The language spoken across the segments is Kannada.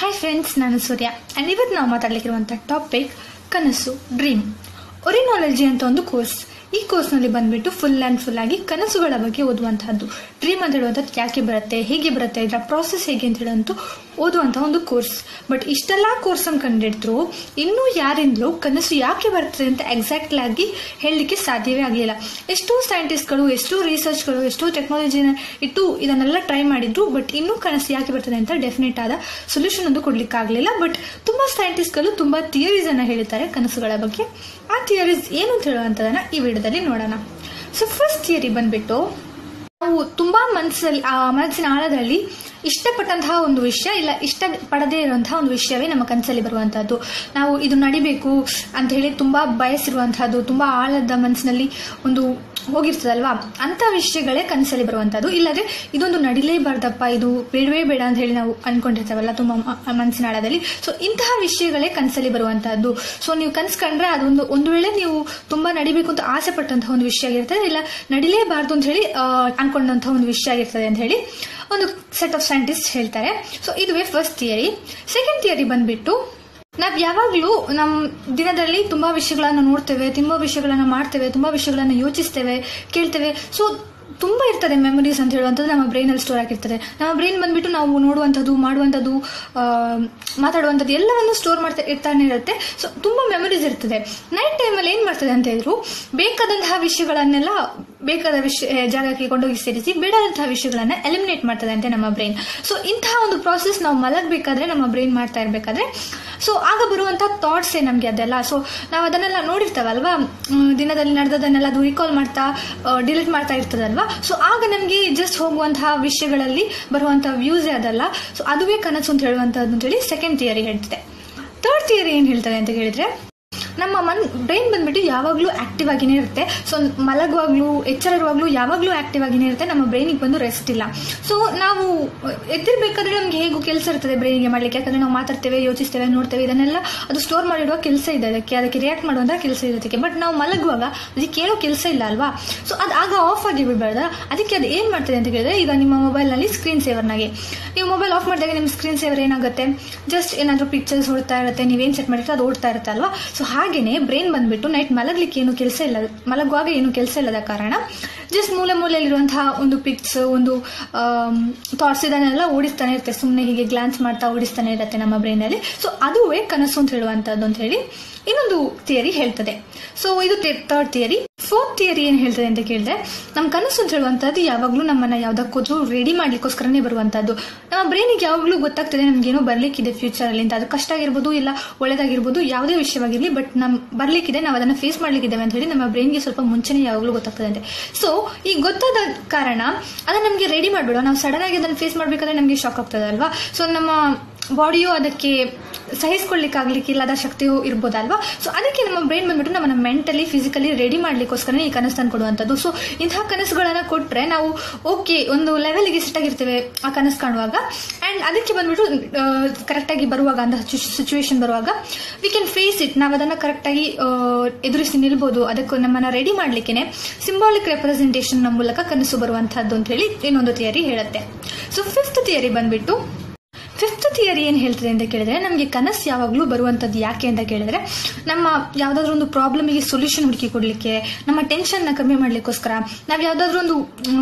ಹಾಯ್ ಫ್ರೆಂಡ್ಸ್ ನಾನು ಸೂರ್ಯ ಆ್ಯಂಡ್ ಇವತ್ತು ನಾವು ಮಾತಾಡಲಿಕ್ಕಿರುವಂಥ ಟಾಪಿಕ್ ಕನಸು ಡ್ರೀಮ್ ಒರಿನಾಲಜಿ ಅಂತ ಒಂದು ಕೋರ್ಸ್ ಈ ಕೋರ್ಸ್ನಲ್ಲಿ ಬಂದ್ಬಿಟ್ಟು ಫುಲ್ ಆ್ಯಂಡ್ ಫುಲ್ ಆಗಿ ಕನಸುಗಳ ಬಗ್ಗೆ ಓದುವಂತಹದ್ದು ಡ್ರೀಮ್ ಅಂತ ಹೇಳುವಂಥದ್ದು ಯಾಕೆ ಬರುತ್ತೆ ಹೇಗೆ ಬರುತ್ತೆ ಇದರ ಪ್ರಾಸೆಸ್ ಹೇಗೆ ಅಂತ ಹೇಳುವಂಥ ಓದುವಂತಹ ಒಂದು ಕೋರ್ಸ್ ಬಟ್ ಇಷ್ಟೆಲ್ಲ ಕೋರ್ಸ್ ಅನ್ನು ಕಂಡಿಡ್ರು ಇನ್ನೂ ಯಾರಿಂದಲೂ ಕನಸು ಯಾಕೆ ಬರ್ತದೆ ಅಂತ ಎಕ್ಸಾಕ್ಟ್ಲಿ ಆಗಿ ಹೇಳಲಿಕ್ಕೆ ಸಾಧ್ಯವೇ ಆಗಲಿಲ್ಲ ಎಷ್ಟೋ ಸೈಂಟಿಸ್ಟ್ಗಳು ಎಷ್ಟೋ ರಿಸರ್ಚ್ಗಳು ಎಷ್ಟೋ ಟೆಕ್ನಾಲಜಿನ ಇಟ್ಟು ಇದನ್ನೆಲ್ಲ ಟ್ರೈ ಮಾಡಿದ್ರು ಬಟ್ ಇನ್ನೂ ಕನಸು ಯಾಕೆ ಬರ್ತದೆ ಅಂತ ಡೆಫಿನೆಟ್ ಆದ ಸೊಲ್ಯೂಷನ್ ಒಂದು ಕೊಡ್ಲಿಕ್ಕಾಗಲಿಲ್ಲ ಬಟ್ ತುಂಬಾ ಸೈಂಟಿಸ್ಟ್ಗಳು ತುಂಬಾ ಥಿಯರೀಸ್ ಅನ್ನ ಹೇಳ್ತಾರೆ ಕನಸುಗಳ ಬಗ್ಗೆ ಆ ಥಿಯರೀಸ್ ಏನು ಅಂತ ಹೇಳುವಂಥದ್ದನ್ನ ಈ ವಿಡಿಯೋದಲ್ಲಿ ನೋಡೋಣ ಸೊ ಫಸ್ಟ್ ಥಿಯರಿ ಬಂದ್ಬಿಟ್ಟು ನಾವು ತುಂಬಾ ಮನಸ್ಸಲ್ಲಿ ಆ ಮನಸ್ಸಿನ ಆಳದಲ್ಲಿ ಇಷ್ಟಪಟ್ಟಂತಹ ಒಂದು ವಿಷಯ ಇಲ್ಲ ಇಷ್ಟ ಪಡದೇ ಇರುವಂತಹ ಒಂದು ವಿಷಯವೇ ನಮ್ಮ ಕನಸಲ್ಲಿ ಬರುವಂತಹದ್ದು ನಾವು ಇದು ನಡಿಬೇಕು ಅಂತ ಹೇಳಿ ತುಂಬಾ ಬಯಸಿರುವಂತಹದ್ದು ತುಂಬಾ ಆಳದ ಮನಸ್ಸಿನಲ್ಲಿ ಒಂದು ಹೋಗಿರ್ತದಲ್ವಾ ಅಂತ ವಿಷಯಗಳೇ ಕನಸಲ್ಲಿ ಬರುವಂತಹದ್ದು ಇಲ್ಲದೆ ಇದೊಂದು ನಡಿಲೇಬಾರ್ದಪ್ಪ ಇದು ಬೇಡವೇ ಬೇಡ ಅಂತ ಹೇಳಿ ನಾವು ಅನ್ಕೊಂಡಿರ್ತೇವಲ್ಲ ತುಂಬಾ ಮ- ಮನಸ್ಸಿನ ಆಳದಲ್ಲಿ ಸೊ ಇಂತಹ ವಿಷಯಗಳೇ ಕನಸಲ್ಲಿ ಬರುವಂತಹದ್ದು ಸೊ ನೀವು ಕನಸು ಕಂಡ್ರೆ ಅದೊಂದು ಒಂದು ವೇಳೆ ನೀವು ತುಂಬಾ ನಡಿಬೇಕು ಅಂತ ಆಸೆ ಪಟ್ಟಂತಹ ಒಂದು ವಿಷಯ ಆಗಿರ್ತದೆ ಇಲ್ಲ ನಡಿಲೇಬಾರ್ದು ಅಂತ ಹೇಳಿ ಆ, ಅನ್ಕೊಂಡಂತಹ ಒಂದು ವಿಷಯ ಆಗಿರ್ತದೆ ಅಂತ ಹೇಳಿ ಒಂದು ಸೆಟ್ ಆಫ್ ಸೈಂಟಿಸ್ಟ್ ಹೇಳ್ತಾರೆ ಸೊ ಇದುವೇ ಫಸ್ಟ್ ಥಿಯರಿ ಸೆಕೆಂಡ್ ಥಿಯರಿ ಬಂದ್ಬಿಟ್ಟು ನಾವ್ ಯಾವಾಗ್ಲೂ ನಮ್ಮ ದಿನದಲ್ಲಿ ತುಂಬಾ ವಿಷಯಗಳನ್ನ ನೋಡ್ತೇವೆ ತುಂಬಾ ವಿಷಯಗಳನ್ನ ಮಾಡ್ತೇವೆ ತುಂಬಾ ವಿಷಯಗಳನ್ನ ಯೋಚಿಸ್ತೇವೆ ಕೇಳ್ತೇವೆ ಸೊ ತುಂಬಾ ಇರ್ತದೆ ಮೆಮೊರೀಸ್ ಅಂತ ಹೇಳುವಂಥದ್ದು ನಮ್ಮ ಬ್ರೈನ್ ಅಲ್ಲಿ ಸ್ಟೋರ್ ಆಗಿರ್ತದೆ ನಮ್ಮ ಬ್ರೈನ್ ಬಂದ್ಬಿಟ್ಟು ನಾವು ನೋಡುವಂಥದ್ದು ಮಾಡುವಂಥದ್ದು ಆ, ಮಾತಾಡುವಂಥದ್ದು ಎಲ್ಲವನ್ನು ಸ್ಟೋರ್ ಮಾಡ್ತಾ ಇರ್ತಾನೆ ಇರುತ್ತೆ ಸೊ ತುಂಬಾ ಮೆಮೊರೀಸ್ ಇರ್ತದೆ ನೈಟ್ ಟೈಮಲ್ಲಿ ಏನ್ ಮಾಡ್ತದೆ ಅಂತ ಹೇಳಿದ್ರು ಬೇಕಾದಂತಹ ವಿಷಯಗಳನ್ನೆಲ್ಲ ಬೇಕಾದ ವಿಷಯ ಜಾಗಕ್ಕೆ ಕೊಂಡೋಗಿ ಸೇರಿಸಿ ಬೇಡಾದಂತಹ ವಿಷಯಗಳನ್ನ ಎಲಿಮಿನೇಟ್ ಮಾಡ್ತದೆ ಅಂತೆ ನಮ್ಮ ಬ್ರೈನ್ ಸೊ ಇಂತಹ ಒಂದು ಪ್ರಾಸೆಸ್ ನಾವು ಮಲಗಬೇಕಾದ್ರೆ ನಮ್ಮ ಬ್ರೈನ್ ಮಾಡ್ತಾ ಇರಬೇಕಾದ್ರೆ ಸೊ ಆಗ ಬರುವಂತಹ ಥಾಟ್ಸೇ ನಮಗೆ ಅದೆಲ್ಲ ಸೊ ನಾವು ಅದನ್ನೆಲ್ಲ ನೋಡಿರ್ತೇವಲ್ವಾ ಮ್, ದಿನದಲ್ಲಿ ನಡೆದದನ್ನೆಲ್ಲ ಅದು ರಿಕಾಲ್ ಮಾಡ್ತಾ ಡಿಲೀಟ್ ಮಾಡ್ತಾ ಇರ್ತದಲ್ವಾ ಸೊ ಆಗ ನಮಗೆ ಜಸ್ಟ್ ಹೋಗುವಂತಹ ವಿಷಯಗಳಲ್ಲಿ ಬರುವಂತಹ ವ್ಯೂಸೇ ಅದಲ್ಲ ಸೊ ಅದುವೇ ಕನಸು ಅಂತ ಹೇಳುವಂತಹದ್ದು ಅಂತ ಹೇಳಿ ಸೆಕೆಂಡ್ ಥಿಯರಿ ಹೇಳ್ತಿದೆ ಥರ್ಡ್ ಥಿಯರಿ ಏನ್ ಹೇಳ್ತದೆ ಅಂತ ಹೇಳಿದ್ರೆ ನಮ್ಮ ಮನ್ ಬ್ರೈನ್ ಬಂದ್ಬಿಟ್ಟು ಯಾವಾಗಲೂ ಆಕ್ಟಿವ್ ಆಗಿನೇ ಇರುತ್ತೆ ಸೊ ಮಲಗುವಾಗ್ಲೂ ಎಚ್ಚರ ಇರುವಾಗ್ಲೂ ಯಾವಾಗಲೂ ಆಕ್ಟಿವ್ ಆಗಿನೇ ಇರುತ್ತೆ ನಮ್ಮ ಬ್ರೈನಿಗೆ ಬಂದು ರೆಸ್ಟ್ ಇಲ್ಲ ಸೊ ನಾವು ಎದ್ದಿರ್ಬೇಕಾದ್ರೆ ನಮ್ಗೆ ಹೇಗೂ ಕೆಲಸ ಇರ್ತದೆ ಬ್ರೈನಿಗೆ ಮಾಡ್ಲಿಕ್ಕೆ ಯಾಕಂದ್ರೆ ನಾವು ಮಾತಾಡ್ತೇವೆ ಯೋಚಿಸ್ತೇವೆ ನೋಡ್ತೇವೆ ಇದನ್ನೆಲ್ಲ ಅದು ಸ್ಟೋರ್ ಮಾಡಿಡುವ ಕೆಲಸ ಇದೆ ಅದಕ್ಕೆ ಅದಕ್ಕೆ ರಿಯಾಕ್ಟ್ ಮಾಡುವಂತ ಕೆಲಸ ಇದೆ ಅದಕ್ಕೆ ಬಟ್ ನಾವು ಮಲಗುವಾಗ ಅದಕ್ಕೆ ಏನೋ ಕೆಲಸ ಇಲ್ಲ ಅಲ್ವಾ ಸೊ ಅದು ಆಗ ಆಫ್ ಆಗಿ ಬಿಡಬಾರ್ದ ಅದಕ್ಕೆ ಅದು ಏನ್ ಮಾಡ್ತದೆ ಅಂತ ಕೇಳಿದ್ರೆ ಈಗ ನಿಮ್ಮ ಮೊಬೈಲ್ನಲ್ಲಿ ಸ್ಕ್ರೀನ್ ಸೇವರ್ನಾಗೆ ನೀವು ಮೊಬೈಲ್ ಆಫ್ ಮಾಡಿದಾಗ ನಿಮ್ಮ ಸ್ಕ್ರೀನ್ ಸೇವರ್ ಏನಾಗುತ್ತೆ ಜಸ್ಟ್ ಏನಾದರೂ ಪಿಕ್ಚರ್ಸ್ ಓಡ್ತಾ ಇರುತ್ತೆ ನೀವೇನು ಸೆಟ್ ಮಾಡಿರ್ತೀರ ಅದು ಓಡ್ತಾ ಇರುತ್ತೆ ಅಲ್ವಾ ಸೊ ಹಾಗೇನೆ ಬ್ರೈನ್ ಬಂದ್ಬಿಟ್ಟು ನೈಟ್ ಮಲಗಲಿಕ್ಕೆ ಏನು ಕೆಲಸ ಇಲ್ಲ ಮಲಗುವಾಗ ಏನು ಕೆಲಸ ಇಲ್ಲದ ಕಾರಣ ಜಸ್ಟ್ ಮೂಲೆ ಮೂಲೆಯಲ್ಲಿರುವಂತಹ ಒಂದು ಪಿಕ್ಸ್ ಒಂದು ಥಾಟ್ಸ್ ಇದನ್ನೆಲ್ಲ ಓಡಿಸ್ತಾನೆ ಇರುತ್ತೆ ಸುಮ್ಮನೆ ಹೀಗೆ ಗ್ಲಾನ್ಸ್ ಮಾಡ್ತಾ ಓಡಿಸ್ತಾನೆ ಇರುತ್ತೆ ನಮ್ಮ ಬ್ರೈನಲ್ಲಿ ಸೊ ಅದುವೇ ಕನಸು ಅಂತ ಹೇಳುವಂತದ್ದು ಅಂತ ಹೇಳಿ ಇನ್ನೊಂದು ಥಿಯರಿ ಹೇಳ್ತದೆ ಸೊ ಇದು ಥರ್ಡ್ ಥಿಯರಿ ಫೋರ್ತ್ ಥಿಯರಿ ಏನ್ ಹೇಳ್ತದೆ ಅಂತ ಕೇಳಿದ್ರೆ ನಮ್ಮ ಕನಸು ಅಂತ ಹೇಳುವಂತದ್ದು ಯಾವಾಗಲೂ ನಮ್ಮನ್ನ ಯಾವ್ದಕ್ಕೋದ್ರೂ ರೆಡಿ ಮಾಡ್ಲಿಕ್ಕೋಸ್ಕರನೇ ಬರುವಂತದ್ದು ನಮ್ಮ ಬ್ರೈನಿಗೆ ಯಾವಾಗಲೂ ಗೊತ್ತಾಗ್ತದೆ ನಮ್ಗೇನೋ ಬರ್ಲಿಕ್ಕಿದೆ ಫ್ಯೂಚರ್ ಅಲ್ಲಿ ಅಂತ ಅದು ಕಷ್ಟ ಆಗಿರ್ಬೋದು ಇಲ್ಲ ಒಳ್ಳೇದಾಗಿರ್ಬೋದು ಯಾವುದೇ ವಿಷಯವಾಗಿರ್ಲಿ ಬಟ್ ನಮ್ ಬರ್ಲಿಕ್ಕಿದೆ ನಾವು ಅದನ್ನ ಫೇಸ್ ಮಾಡ್ಲಿಕ್ಕಿದ್ದೇವೆ ಅಂತ ಹೇಳಿ ನಮ್ಮ ಬ್ರೈನ್ಗೆ ಸ್ವಲ್ಪ ಮುಂಚೆನೇ ಯಾವಾಗಲೂ ಗೊತ್ತಾಗ್ತದೆ ಅಂತೆ ಸೊ ಈ ಗೊತ್ತಾದ ಕಾರಣ ಅದನ್ನ ನಮಗೆ ರೆಡಿ ಮಾಡ್ಬಿಡುವ ನಾವು ಸಡನ್ ಆಗಿ ಅದನ್ನ ಫೇಸ್ ಮಾಡ್ಬೇಕಾದ್ರೆ ನಮಗೆ ಶಾಕ್ ಆಗ್ತದೆ ಅಲ್ವಾ ಸೊ ನಮ್ಮ ಬಾಡಿಯು ಅದಕ್ಕೆ ಸಹಿಸ್ಕೊಳ್ಳಿಕ್ಕಾಗ್ಲಿಕ್ಕೆ ಇಲ್ಲದ ಶಕ್ತಿಯು ಇರ್ಬೋದಲ್ವಾ ಸೊ ಅದಕ್ಕೆ ನಮ್ಮ ಬ್ರೈನ್ ಬಂದ್ಬಿಟ್ಟು ನಮ್ಮನ್ನ ಮೆಂಟಲಿ ಫಿಸಿಕಲಿ ರೆಡಿ ಮಾಡ್ಲಿಕ್ಕೋಸ್ಕರ ಈ ಕನಸು ತಂದು ಕೊಡುವಂಥದ್ದು ಸೊ ಇಂತಹ ಕನಸುಗಳನ್ನ ಕೊಟ್ರೆ ನಾವು ಓಕೆ ಒಂದು ಲೆವೆಲ್ಗೆ ಸೆಟ್ ಆಗಿರ್ತೇವೆ ಆ ಕನಸು ಕಾಣುವಾಗ ಅಂಡ್ ಅದಕ್ಕೆ ಬಂದ್ಬಿಟ್ಟು ಕರೆಕ್ಟಾಗಿ ಬರುವಾಗ ಅಂತ ಸಿಚುವೇಶನ್ ಬರುವಾಗ ವಿ ಕ್ಯಾನ್ ಫೇಸ್ ಇಟ್ ನಾವು ಅದನ್ನ ಕರೆಕ್ಟಾಗಿ ಎದುರಿಸಿ ನಿಲ್ಬೋದು ಅದಕ್ಕೆ ನಮ್ಮನ್ನ ರೆಡಿ ಮಾಡ್ಲಿಕ್ಕೆ ಸಿಂಬಾಲಿಕ್ ರೆಪ್ರೆಸೆಂಟೇಷನ್ ಮೂಲಕ ಕನಸು ಬರುವಂತಹದ್ದು ಅಂತ ಹೇಳಿ ಇನ್ನೊಂದು ಥಿಯರಿ ಹೇಳುತ್ತೆ ಸೊ ಫಿಫ್ತ್ ಥಿಯರಿ ಬಂದ್ಬಿಟ್ಟು ಫಿಫ್ತ್ ಥಿಯರಿ ಏನು ಹೇಳ್ತದೆ ಅಂತ ಕೇಳಿದ್ರೆ ನಮಗೆ ಕನಸು ಯಾವಾಗಲೂ ಬರುವಂಥದ್ದು ಯಾಕೆ ಅಂತ ಕೇಳಿದ್ರೆ ನಮ್ಮ ಯಾವುದಾದ್ರೂ ಒಂದು ಪ್ರಾಬ್ಲಮಿಗೆ ಸೊಲ್ಯೂಷನ್ ಹುಡುಕಿ ಕೊಡಲಿಕ್ಕೆ ನಮ್ಮ ಟೆನ್ಷನ್ನ ಕಮ್ಮಿ ಮಾಡಲಿಕ್ಕೋಸ್ಕರ ನಾವು ಯಾವುದಾದ್ರೂ ಒಂದು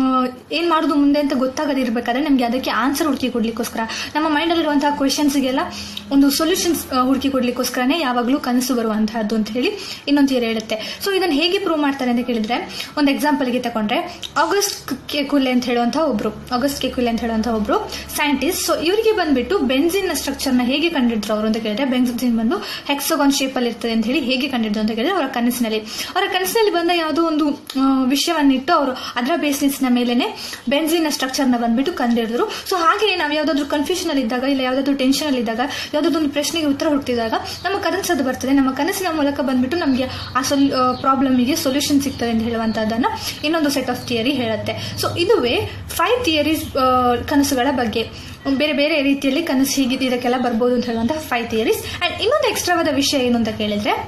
ಏನು ಮಾಡೋದು ಮುಂದೆ ಅಂತ ಗೊತ್ತಾಗದಿರ್ಬೇಕಾದ್ರೆ ನಮಗೆ ಅದಕ್ಕೆ ಆನ್ಸರ್ ಹುಡುಕಿ ಕೊಡ್ಲಿಕ್ಕೋಸ್ಕರ ನಮ್ಮ ಮೈಂಡಲ್ಲಿರುವಂತಹ ಕ್ವೆಶನ್ಸ್ಗೆಲ್ಲ ಒಂದು ಸೊಲ್ಯೂಷನ್ಸ್ ಹುಡುಕಿ ಕೊಡ್ಲಿಕ್ಕೋಸ್ಕರನೇ ಯಾವಾಗಲೂ ಕನಸು ಬರುವಂತಹದ್ದು ಅಂತ ಹೇಳಿ ಇನ್ನೊಂದು ಥಿಯರಿ ಹೇಳುತ್ತೆ ಸೊ ಇದನ್ನು ಹೇಗೆ ಪ್ರೂವ್ ಮಾಡ್ತಾರೆ ಅಂತ ಕೇಳಿದ್ರೆ ಒಂದು ಎಕ್ಸಾಂಪಲ್ಗೆ ತಗೊಂಡ್ರೆ ಆಗಸ್ಟ್ ಕೆಕುಲೆ ಅಂತ ಹೇಳುವಂತಹ ಒಬ್ರು ಆಗಸ್ಟ್ ಕೆಕುಲೆ ಅಂತ ಹೇಳುವಂತಹ ಒಬ್ರು ಸೈಂಟಿಸ್ಟ್ ಸೊ ಇವರಿಗೆ ಬಂದ್ಬಿಟ್ಟು ಬೆನ್ಸಿನ್ ಸ್ಟ್ರಕ್ಚರ್ ನ ಹೇಗೆ ಕಂಡಿದ್ರು ಅವರು ಅಂತ ಕೇಳಿದ್ರೆ ಬೆನ್ಸಿನ್ ಬಂದು ಹೆಕ್ಸೋಗಾನ್ ಶೇಪ್ ಅಲ್ಲಿ ಇರ್ತದೆ ಅಂತ ಹೇಳಿ ಹೇಗೆ ಕಂಡಿದ್ರು ಅಂತ ಕೇಳಿದ್ರೆ ಅವರ ಕನಸಿನಲ್ಲಿ ಅವರ ಕನಸಿನಲ್ಲಿ ಬಂದ ಯಾವುದೋ ಒಂದು ಆ, ವಿಷಯವನ್ನಿಟ್ಟು ಅವರು ಅದರ ಬೇಸಿಸ್ ನ ಮೇಲೆನೆ ಬೆನ್ಸಿನ್ ಸ್ಟ್ರಕ್ಚರ್ ನ ಬಂದ್ಬಿಟ್ಟು ಕಂಡಿಡಿದ್ರು ಸೊ ಹಾಗೆ ನಾವು ಯಾವ್ದಾದ್ರು ಕನ್ಫ್ಯೂಷನ್ ಅಲ್ಲಿ ಇದ್ದಾಗ ಇಲ್ಲ ಯಾವ್ದಾದ್ರು ಟೆನ್ಷನ್ ಅಲ್ಲಿ ಇದ್ದಾಗ ಯಾವ್ದಾದ್ರು ಒಂದು ಪ್ರಶ್ನೆಗೆ ಉತ್ತರ ಹುಡುಕಿದಾಗ ನಮ್ಮ ಕನಸದು ಬರ್ತದೆ ನಮ್ಮ ಕನಸಿನ ಮೂಲಕ ಬಂದ್ಬಿಟ್ಟು ನಮಗೆ ಆ ಸೊಲ್ ಪ್ರಾಬ್ಲಮಿಗೆ ಸೊಲ್ಯೂಷನ್ ಸಿಗ್ತದೆ ಅಂತ ಹೇಳುವಂತಹದ್ದನ್ನ ಇನ್ನೊಂದು ಸೆಟ್ ಆಫ್ ಥಿಯರಿ ಹೇಳುತ್ತೆ ಸೊ ಇದುವೇ ಫೈವ್ ಥಿಯರೀಸ್ ಕನಸುಗಳ ಬಗ್ಗೆ ಬೇರೆ ಬೇರೆ ರೀತಿಯಲ್ಲಿ ಕನಸು ಹೀಗೆ ಇದಕ್ಕೆಲ್ಲ ಬರ್ಬೋದು ಅಂತ ಹೇಳುವಂತಹ ಫೈವ್ ಥಿಯರೀಸ್ ಅಂಡ್ ಇನ್ನೊಂದು ಎಕ್ಸ್ಟ್ರಾವಾದ ವಿಷಯ ಏನು ಅಂತ ಕೇಳಿದ್ರೆ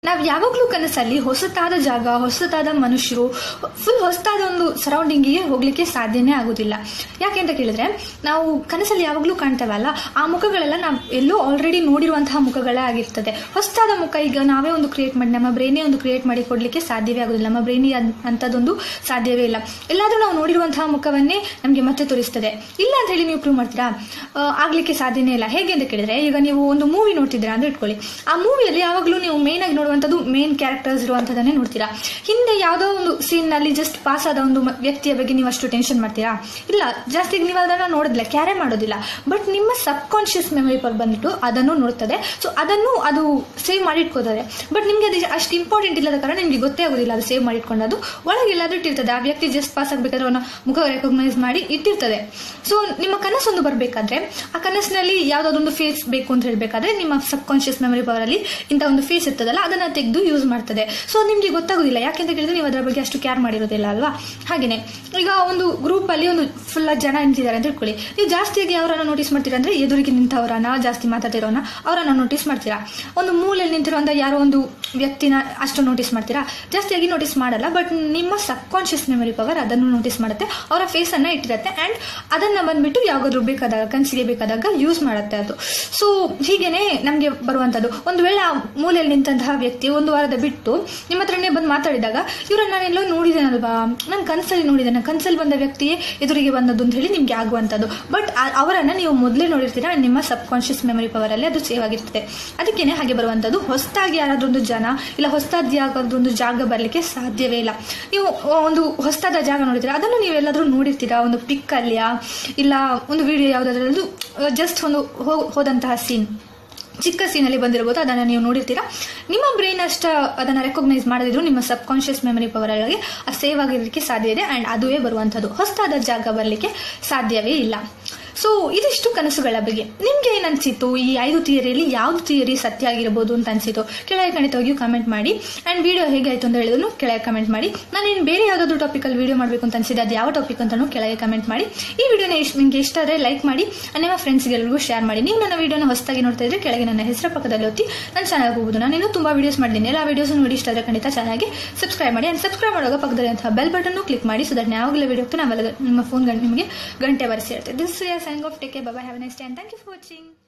ನಾವು ಯಾವಾಗಲೂ ಕನಸಲ್ಲಿ ಹೊಸತಾದ ಜಾಗ ಹೊಸತಾದ ಮನುಷ್ಯರು ಫುಲ್ ಹೊಸತಾದ ಒಂದು ಸರೌಂಡಿಂಗಿಗೆ ಹೋಗ್ಲಿಕ್ಕೆ ಸಾಧ್ಯನೇ ಆಗೋದಿಲ್ಲ ಯಾಕೆ ಅಂತ ಕೇಳಿದ್ರೆ ನಾವು ಕನಸಲ್ಲಿ ಯಾವಾಗಲೂ ಕಾಣ್ತೇವಲ್ಲ ಆ ಮುಖಗಳೆಲ್ಲ ನಾವು ಎಲ್ಲೋ ಆಲ್ರೆಡಿ ನೋಡಿರುವಂತಹ ಮುಖಗಳೇ ಆಗಿರ್ತದೆ ಹೊಸತಾದ ಮುಖ ಈಗ ನಾವೇ ಒಂದು ಕ್ರಿಯೇಟ್ ಮಾಡಿ ನಮ್ಮ ಬ್ರೈನೇ ಒಂದು ಕ್ರಿಯೇಟ್ ಮಾಡಿ ಕೊಡ್ಲಿಕ್ಕೆ ಸಾಧ್ಯವೇ ಆಗೋದಿಲ್ಲ ನಮ್ಮ ಬ್ರೈನಿಗೆ ಅಂಥದ್ದೊಂದು ಸಾಧ್ಯವೇ ಇಲ್ಲ ಎಲ್ಲಾದರೂ ನಾವು ನೋಡಿರುವಂತಹ ಮುಖವನ್ನೇ ನಮಗೆ ಮತ್ತೆ ತೋರಿಸ್ತದೆ ಇಲ್ಲ ಅಂತ ಹೇಳಿ ನೀವು ಪ್ರೂವ್ ಮಾಡ್ತೀರಾ ಆ, ಆಗ್ಲಿಕ್ಕೆ ಸಾಧ್ಯನೇ ಇಲ್ಲ ಹೇಗೆ ಅಂತ ಕೇಳಿದ್ರೆ ಈಗ ನೀವು ಒಂದು ಮೂವಿ ನೋಡ್ತಿದ್ದೀರಾ ಅಂತ ಇಟ್ಕೊಳ್ಳಿ ಆ ಮೂವಿಯಲ್ಲಿ ಯಾವಾಗಲೂ ನೀವು ಮೇನ್ ಆಗಿ ನೋಡುವಂಥದ್ದು ಮೇನ್ ಕ್ಯಾರೆಕ್ಟರ್ಸ್ ಇರುವಂಥದ್ದನ್ನೇ ನೋಡ್ತೀರಾ ಹಿಂದೆ ಯಾವುದೋ ಒಂದು ಸೀನ್ ನಲ್ಲಿ ಜಸ್ಟ್ ಪಾಸ್ ಆದ ಒಂದು ಮ- ವ್ಯಕ್ತಿಯ ಬಗ್ಗೆ ನೀವು ಅಷ್ಟು ಟೆನ್ಷನ್ ಮಾಡ್ತೀರಾ ಇಲ್ಲ ಜಾಸ್ತಿ ನೀವು ಅದನ್ನ ನೋಡೋದಿಲ್ಲ ಕ್ಯಾರೆ ಮಾಡೋದಿಲ್ಲ ಬಟ್ ನಿಮ್ಮ ಸಬ್ ಕಾನ್ಶಿಯಸ್ ಮೆಮೊರಿ ಪರ್ ಬಂದ್ಬಿಟ್ಟು ಅದನ್ನು ನೋಡ್ತದೆ ಸೊ ಅದನ್ನು ಅದು ಸೇವ್ ಮಾಡಿ ಇಟ್ಕೋತದೆ ಬಟ್ ನಿಮಗೆ ಅದು ಅಷ್ಟು ಇಂಪಾರ್ಟೆಂಟ್ ಇಲ್ಲದ ಕಾರಣ ನಿಮಗೆ ಗೊತ್ತೇ ಆಗೋದಿಲ್ಲ ಅದು ಸೇವ್ ಮಾಡಿ ಇಟ್ಕೊಂಡದ್ದು ಒಳಗೆ ಎಲ್ಲಾದ್ರೂ ಇಟ್ಟಿರ್ತದೆ ಆ ವ್ಯಕ್ತಿ ಜಸ್ಟ್ ಪಾಸ್ ಆಗಬೇಕಾದ್ರೆ ಅವನ ಮುಖ ರೆಕಗ್ನೈಸ್ ಮಾಡಿ ಇಟ್ಟಿರ್ತದೆ ಸೊ ನಿಮ್ಮ ಕನಸೊಂದು ಬರಬೇಕಾದ್ರೆ ಆ ಕನಸಿನಲ್ಲಿ ಯಾವುದಾದೊಂದು ಫೇಸ್ ಬೇಕು ಅಂತ ಹೇಳಬೇಕಾದ್ರೆ ನಿಮ್ಮ ಸಬ್ ಕಾನ್ಶಿಯಸ್ ಮೆಮೊರಿ ಪವರ್ ಅಲ್ಲಿ ಇಂಥ ಒಂದು ಫೇಸ್ ಇರ್ತದಲ್ಲ ಅದನ್ನ ತೆಗೆದು ಯೂಸ್ ಮಾಡ್ತದೆ ಸೊ ನಿಮಗೆ ಗೊತ್ತಾಗೋದಿಲ್ಲ ಯಾಕೆಂತ ಕೇಳಿದ್ರೆ ನೀವು ಅದರ ಬಗ್ಗೆ ಅಷ್ಟು ಕ್ಯಾರ್ ಮಾಡಿರೋದಿಲ್ಲ ಅಲ್ವಾ ಹಾಗೇನೆ ಈಗ ಒಂದು ಗ್ರೂಪ್ ಅಲ್ಲಿ ಒಂದು ಫುಲ್ ಜನ ನಿಂತಿದ್ದಾರೆ ಅಂತ ಇಟ್ಕೊಳ್ಳಿ ನೀವು ಜಾಸ್ತಿಯಾಗಿ ಅವರನ್ನ ನೋಟಿಸ್ ಮಾಡ್ತೀರಾ ಅಂದ್ರೆ ಎದುರಿಗೆ ನಿಂತವರನ್ನ ಜಾಸ್ತಿ ಮಾತಾಡ್ತಿರೋನ ಅವರನ್ನ ನೋಟಿಸ್ ಮಾಡ್ತೀರಾ ಒಂದು ಮೂಲೆಯಲ್ಲಿ ನಿಂತಿರುವಂತ ಯಾರೋ ಒಂದು ವ್ಯಕ್ತಿನ ಅಷ್ಟು ನೋಟಿಸ್ ಮಾಡ್ತೀರಾ ಜಾಸ್ತಿಯಾಗಿ ನೋಟಿಸ್ ಮಾಡಲ್ಲ ಬಟ್ ನಿಮ್ಮ ಸಬ್ ಕಾನ್ಶಿಯಸ್ ಮೆಮೊರಿ ಪವರ್ ಅದನ್ನು ನೋಟಿಸ್ ಮಾಡುತ್ತೆ ಅವರ ಫೇಸ್ ಅನ್ನ ಇಟ್ಟಿರುತ್ತೆ ಅಂಡ್ ಅದನ್ನ ಬಂದ್ಬಿಟ್ಟು ಯಾವಾಗಾದ್ರೂ ಬೇಕಾದಾಗ ಕನಸಿಗೆ ಬೇಕಾದಾಗ ಯೂಸ್ ಮಾಡುತ್ತೆ ಅದು ಸೊ ಹೀಗೇನೆ ನಮಗೆ ಬರುವಂತದ್ದು ಒಂದು ವೇಳೆ ಆ ಮೂಲೆಯಲ್ಲಿ ನಿಂತಹ ವ್ಯಕ್ತಿ ಒಂದು ವಾರದ ಬಿಟ್ಟು ನಿಮ್ಮ ಹತ್ರನೇ ಬಂದು ಮಾತಾಡಿದಾಗ ಇವ್ರನ್ನ ನಾನೆಲ್ಲೋ ನೋಡಿದ್ದೇನಲ್ವಾ ನಾನು ಕನಸಲ್ಲಿ ನೋಡಿದ್ದೇನೆ ಕನಸಲ್ಲಿ ಬಂದ ವ್ಯಕ್ತಿಯೇ ಎದುರಿಗೆ ಬಂದದ್ದು ಅಂತ ಹೇಳಿ ನಿಮ್ಗೆ ಆಗುವಂಥದ್ದು ಬಟ್ ಅವರನ್ನ ನೀವು ಮೊದಲೇ ನೋಡಿರ್ತೀರಾ and ನಿಮ್ಮ ಸಬ್ ಕಾನ್ಶಿಯಸ್ ಮೆಮೊರಿ ಪವರ್ ಅಲ್ಲಿ ಅದು ಸೇವ್ ಆಗಿರ್ತದೆ ಅದಕ್ಕೇನೆ ಹಾಗೆ ಬರುವಂಥದ್ದು ಹೊಸದಾಗಿ ಯಾರಾದ್ರೊಂದು ಜನ ಇಲ್ಲ ಹೊಸದಾಗಿ ಯಾವ್ದಾದ್ರು ಜಾಗ ಬರಲಿಕ್ಕೆ ಸಾಧ್ಯವೇ ಇಲ್ಲ ನೀವು ಒಂದು ಹೊಸದಾದ ಜಾಗ ನೋಡಿದ್ರೆ ಅದನ್ನು ನೀವು ಎಲ್ಲಾದ್ರೂ ನೋಡಿರ್ತೀರಾ ಒಂದು ಪಿಕ್ ಅಲ್ಲಿಯಾ ಇಲ್ಲ ಒಂದು ವಿಡಿಯೋ ಯಾವುದಾದ್ರೂ ಜಸ್ಟ್ ಒಂದು ಹೋ- ಹೋದಂತಹ ಸೀನ್ ಚಿಕ್ಕ ಸೀನಲ್ಲಿ ಬಂದಿರಬಹುದು ಅದನ್ನು ನೀವು ನೋಡಿರ್ತೀರಾ ನಿಮ್ಮ ಬ್ರೈನ್ ಅಷ್ಟ ಅದನ್ನು ರೆಕಗ್ನೈಸ್ ಮಾಡದಿದ್ರು ನಿಮ್ಮ ಸಬ್ ಕಾನ್ಶಿಯಸ್ ಮೆಮರಿ ಪವರ್ ಆಗಿ ಆ ಸೇವ್ ಆಗಿರೋದಕ್ಕೆ ಸಾಧ್ಯ ಇದೆ ಅಂಡ್ ಅದುವೇ ಬರುವಂಥದ್ದು ಹೊಸದಾದ ಜಾಗ ಬರಲಿಕ್ಕೆ ಸಾಧ್ಯವೇ ಇಲ್ಲ ಸೊ ಇದಿಷ್ಟು ಕನಸುಗಳ ಬಗ್ಗೆ ನಿಮ್ಗೆ ಏನ್ ಅನ್ಸಿತ್ತು ಈ ಐದು ಥಿಯರಿಯಲ್ಲಿ ಯಾವ್ದು ಥಿಯರಿ ಸತ್ಯ ಆಗಿರಬಹುದು ಅಂತ ಅನ್ಸಿತ್ತು ಕೆಳಗೆ ಖಂಡಿತವಾಗಿಯೂ ಕಮೆಂಟ್ ಮಾಡಿ ಅಂಡ್ ವಿಡಿಯೋ ಹೇಗಾಯ್ತು ಅಂತ ಹೇಳಿದ್ರು ಕೆಳಗೆ ಕಮೆಂಟ್ ಮಾಡಿ ನಾನು ಇನ್ನು ಬೇರೆ ಯಾವುದಾದ್ರು ಟಾಪಿಕಲ್ಲಿ ವಿಡಿಯೋ ಮಾಡಬೇಕು ಅಂತ ಅನ್ಸಿದೆ ಅದು ಯಾವ ಟಾಪಿಕ್ ಅಂತಾನು ಕೆಳಗೆ ಕಮೆಂಟ್ ಮಾಡಿ ಈ ವಿಡಿಯೋನ ಇಷ್ಟ ನಿಮಗೆ ಇಷ್ಟ ಆದರೆ ಲೈಕ್ ಮಾಡಿ and ನಿಮ್ಮ ಫ್ರೆಂಡ್ಸ್ಗೆಲ್ಲರಿಗೂ ಶೇರ್ ಮಾಡಿ ನೀವು ನನ್ನ ವಿಡಿಯೋನ ಹೊಸದಾಗಿ ನೋಡ್ತಾ ಇದ್ರೆ ಕೆಳಗೆ ನನ್ನ ಹೆಸರ ಪಕ್ಕದಲ್ಲಿ ಒತ್ತಿ ನನ್ನ ಚಾನಲ್ ಹೋಗ್ಬೋದು ನಾನು ಇನ್ನೂ ತುಂಬಾ ವಿಡಿಯೋಸ್ ಮಾಡಿದ್ದೀನಿ ಎಲ್ಲ ವಿಡಿಯೋಸ್ ನೋಡಿ ಇಷ್ಟ ಆದರೆ ಖಂಡಿತ ಚಾನಲ್ಗೆ ಸಬ್ಸ್ಕ್ರೈಬ್ ಮಾಡಿ ಅಂಡ್ ಸಬ್ಸ್ಕ್ರೈಬ್ ಮಾಡುವಾಗ ಪಕ್ಕದಲ್ಲಿರುವಂತಹ ಬೆಲ್ ಬಟನ್ ಕ್ಲಿಕ್ ಮಾಡಿ ಸೊ ದಟ್ ಯಾವಾಗಲೇ ವಿಡಿಯೋ ನಾವೆಲ್ಲ ನಿಮ್ಮ ಫೋನ್ ನಿಮಗೆ ಗಂಟೆ ಬರೆಸಿ ಇರುತ್ತೆ this sign off take bye have nice time thank you for watching